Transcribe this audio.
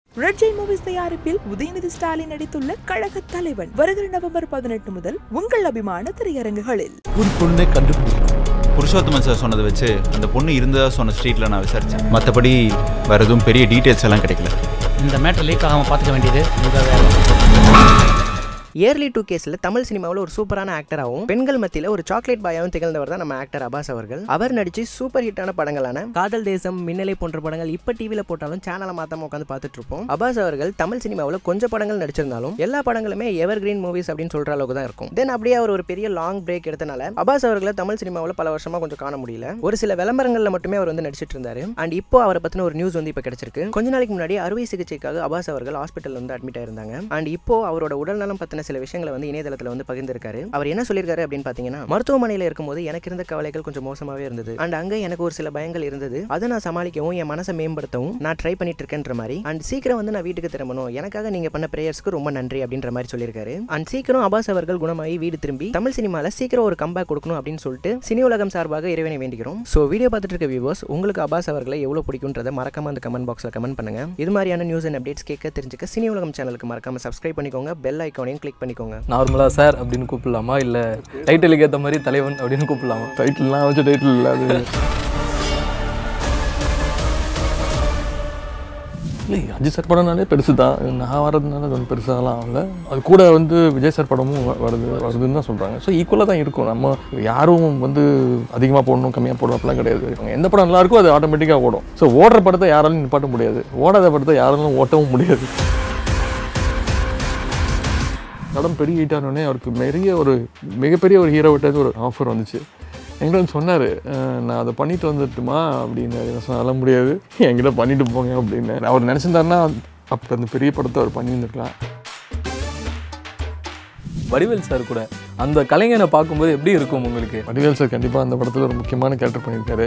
red Jai movies தயாரிப்பில் உதயநிதி ஸ்டாலின் நடித்துள்ள கழக தலைவன் வருகிற நவம்பர் பதினெட்டு முதல் உங்கள் அபிமான திரையரங்குகளில் ஒரு பொண்ணை கண்டுபிடிக்கணும் புருஷோத்தமன் சார் சொன்னதை வச்சு அந்த பொண்ணு இருந்ததா சொன்ன ஸ்ட்ரீட்டில் நான் விசாரித்தேன் மற்றபடி வேறு எதுவும் பெரிய டீட்டெயில்ஸ் எல்லாம் கிடைக்கல இந்த மேட்டர் லீக் ஆகாமல் பார்த்துக்க வேண்டியது உங்கள் வேலை இயர்லி டூ கேஸில் தமிழ் சினிமாவில் ஒரு சூப்பரான ஆக்டராகவும் பெண்கள் மத்தியில் ஒரு சாக்லேட் பாயாகவும் திகழ்ந்தவர் தான் நம்ம ஆக்டர் அபாஸ் அவர்கள் அவர் நடிச்சு சூப்பர் ஹிட்டான படங்களான காதல் தேசம் மின்னலை போன்ற படங்கள் இப்போ டிவியில் போட்டாலும் சேனலை மாத்தாம உட்காந்து பார்த்துட்டு இருப்போம் அபாஸ் அவர்கள் தமிழ் சினிமாவில் கொஞ்சம் படங்கள் நடிச்சிருந்தாலும் எல்லா படங்களுமே எவர் கிரீன் மூவிஸ் அப்படின்னு சொல்ற அளவுக்கு தான் இருக்கும் தென் அப்படியே அவர் ஒரு பெரிய லாங் பிரேக் எடுத்தனால அபாஸ் அவர்களை தமிழ் சினிமாவில் பல வருஷமா கொஞ்சம் காண முடியல ஒரு சில விளம்பரங்களில் மட்டுமே அவர் வந்து நடிச்சிட்டு இருந்தாரு அண்ட் இப்போ அவரை பத்தின ஒரு நியூஸ் வந்து இப்போ கிடைச்சிருக்கு கொஞ்ச நாளைக்கு முன்னாடி அறுவை சிகிச்சைக்காக அபாஸ் அவர்கள் ஹாஸ்பிட்டல் வந்து அட்மிட் ஆயிருந்தாங்க அண்ட் இப்போ அவரோட உடல்நலம் பத்தின சில விஷயங்களை வந்து இணையதளத்தில் வந்து பகிர்ந்திருக்காரு அவர் என்ன சொல்லியிருக்காரு அப்படின்னு பார்த்தீங்கன்னா மருத்துவமனையில் இருக்கும்போது எனக்கு இருந்த கவலைகள் கொஞ்சம் மோசமாகவே இருந்தது அண்ட் அங்கே எனக்கு ஒரு சில பயங்கள் இருந்தது அதை நான் சமாளிக்கவும் என் மனசை மேம்படுத்தவும் நான் ட்ரை பண்ணிட்டு இருக்கேன்ற மாதிரி அண்ட் சீக்கிரம் வந்து நான் வீட்டுக்கு திரும்பணும் எனக்காக நீங்க பண்ண பிரேயர்ஸ்க்கு ரொம்ப நன்றி அப்படின்ற மாதிரி சொல்லியிருக்காரு அண்ட் சீக்கிரம் அபாஸ் அவர்கள் குணமாகி வீடு திரும்பி தமிழ் சினிமாவில் சீக்கிரம் ஒரு கம்பேக் கொடுக்கணும் அப்படின்னு சொல்லிட்டு சினி உலகம் சார்பாக இறைவனை வேண்டிக்கிறோம் ஸோ வீடியோ பார்த்துட்டு இருக்க வியூவர்ஸ் உங்களுக்கு அபாஸ் அவர்களை எவ்வளோ பிடிக்குன்றதை மறக்காம அந்த கமெண்ட் பாக்ஸில் கமெண்ட் பண்ணுங்க இது மாதிரியான நியூஸ் அண்ட் அப்டேட்ஸ் கேட்க தெரிஞ்சுக்க சினி உலகம் சேனலுக்கு மறக்காம சப்ஸ்கிரைப் பண்ணிக்கோங்க பெல் ஐக்கானையும் கிளிக் பண்ணிக்கோங்க நார்மலாக சார் அப்படின்னு கூப்பிடலாமா இல்லை டைட்டிலுக்கு ஏற்ற மாதிரி தலைவன் அப்படின்னு கூப்பிடலாமா டைட்டில்லாம் வச்ச டைட்டில் இல்லை அது இல்லை அஜித் சார் படம்னாலே பெருசு தான் நான் வர்றதுனால அது வந்து பெருசாகலாம் ஆகல அது கூட வந்து விஜய் சார் படமும் வ- வருது வருதுன்னு தான் சொல்கிறாங்க ஸோ ஈக்குவலாக தான் இருக்கும் நம்ம யாரும் வந்து அதிகமாக போடணும் கம்மியாக போடணும் அப்படிலாம் கிடையாது அவங்க எந்த படம் நல்லா இருக்கோ அது ஆட்டோமேட்டிக்காக ஓடும் ஸோ ஓடுற படத்தை யாராலும் நிப்பாட்ட முடியாது ஓடாத படத்தை யாராலும் ஓட்டவும் முடியாது படம் பெரிய ஹிட் ஆனோடனே அவருக்கு பெரிய ஒரு மிகப்பெரிய ஒரு ஹீரோவிட்ட ஒரு ஆஃபர் வந்துச்சு என்கிட்ட வந்து சொன்னார் நான் அதை பண்ணிட்டு வந்துட்டுமா அப்படின்னு நான் சொன்னேன், அதெல்லாம் முடியாது என்கிட்ட பண்ணிட்டு போங்க அப்படின்னு அவர் நினச்சிருந்தாருன்னா அப்போ அந்த பெரிய படத்தை அவர் பண்ணியிருந்துருக்கலாம் வடிவேல் சார் கூட அந்த கலைஞனை பார்க்கும்போது எப்படி இருக்கும் உங்களுக்கு வடிவேல் சார் கண்டிப்பாக அந்த படத்தில் ஒரு முக்கியமான கேரக்டர் பண்ணியிருக்காரு